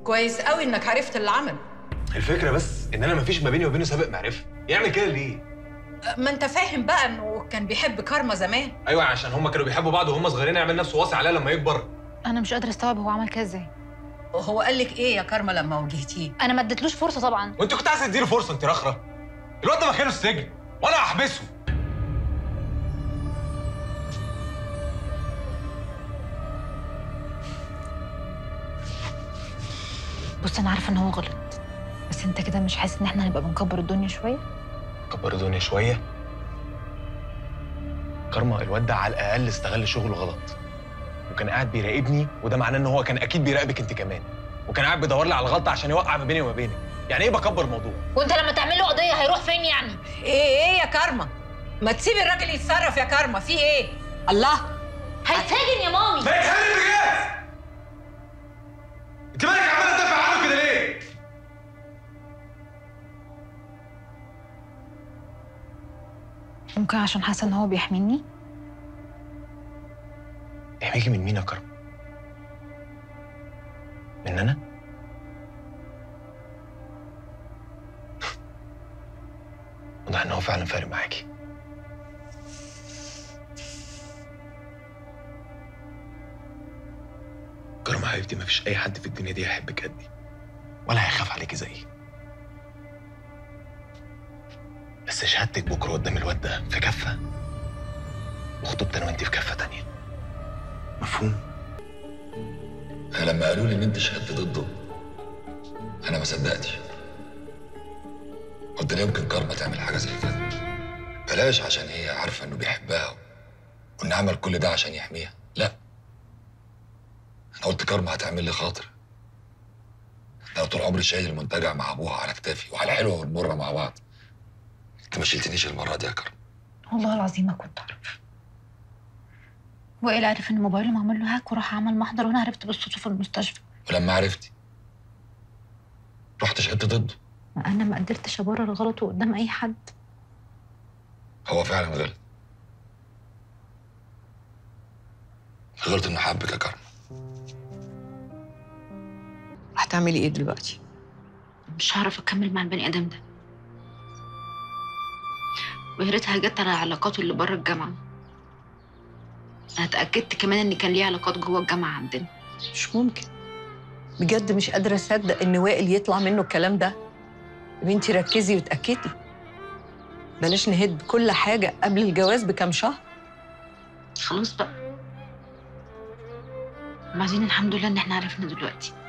كويس قوي انك عرفت اللي عمله الفكره بس ان انا مفيش ما بيني وبينه سابق معرفه يعمل كده ليه ما انت فاهم بقى انه كان بيحب كارما زمان ايوه عشان هم كانوا بيحبوا بعض وهم صغيرين يعمل نفسه واصي عليها لما يكبر انا مش قادره استوعب هو عمل كده ازاي هو قال لك ايه يا كارما لما واجهتيه انا ما اديتلوش فرصه طبعا وانت كنت عايز تديله فرصه انت رخره الواد ده مكانه السجن وانا هحبسه بص انا عارفه ان هو غلط بس انت كده مش حاسس ان احنا هنبقى بنكبر الدنيا شويه كبر الدنيا شويه كارما الواد ده على الاقل استغل شغله غلط وكان قاعد بيراقبني وده معناه ان هو كان اكيد بيراقبك انت كمان وكان قاعد بيدور لي على الغلطه عشان يوقع ما بيني وما بينك يعني ايه بكبر الموضوع وانت لما تعمل له قضيه هيروح فين يعني ايه ايه يا كارما ما تسيبي الراجل يتصرف يا كارما في ايه الله هيتسجن يا مامي ما يتهني الرجال انت مالك عماله تدافع عنه كده ليه؟ ممكن عشان حاسه ان هو بيحميني يحميكي من مين يا كرم؟ من انا؟ واضح ان هو فعلا فارق معاكي كرم حبيبتي مفيش اي حد في الدنيا دي هيحبك قدي ولا هيخاف عليكي زيي بس شهادتك بكره قدام الواد ده في كفه وخطوبتي انا وانت في كفه تانيه مفهوم؟ انا لما قالوا لي ان انت شهدت ضده انا ما صدقتش قلت لا يمكن كارما تعمل حاجه زي كده بلاش عشان هي عارفه انه بيحبها وان عمل كل ده عشان يحميها لا انا قلت كارما هتعمل لي خاطر انا طول عمري شايل المنتجع مع ابوها على كتافي وعلى الحلوه والمره مع بعض انت ما شلتنيش المره دي يا كارما والله العظيم ما كنت اعرف وائل عرف ان موبايله معمول له هاك وراح عمل محضر وانا عرفت بالصدفه في المستشفى ولما عرفتي رحت شهدت ضده انا ما قدرتش ابرر غلطه قدام اي حد هو فعلا غلط غلط انه حبك يا كارما هتعملي ايه دلوقتي مش هعرف اكمل مع البني ادم ده ويا ريتها جت على علاقاته اللي بره الجامعه انا اتاكدت كمان ان كان ليه علاقات جوه الجامعه عندنا مش ممكن بجد مش قادرة أصدق إن وائل يطلع منه الكلام ده يا بنتي ركزي وتأكدي بلاش نهد كل حاجة قبل الجواز بكام شهر خلاص بقى وبعدين الحمد لله ان احنا عرفنا دلوقتي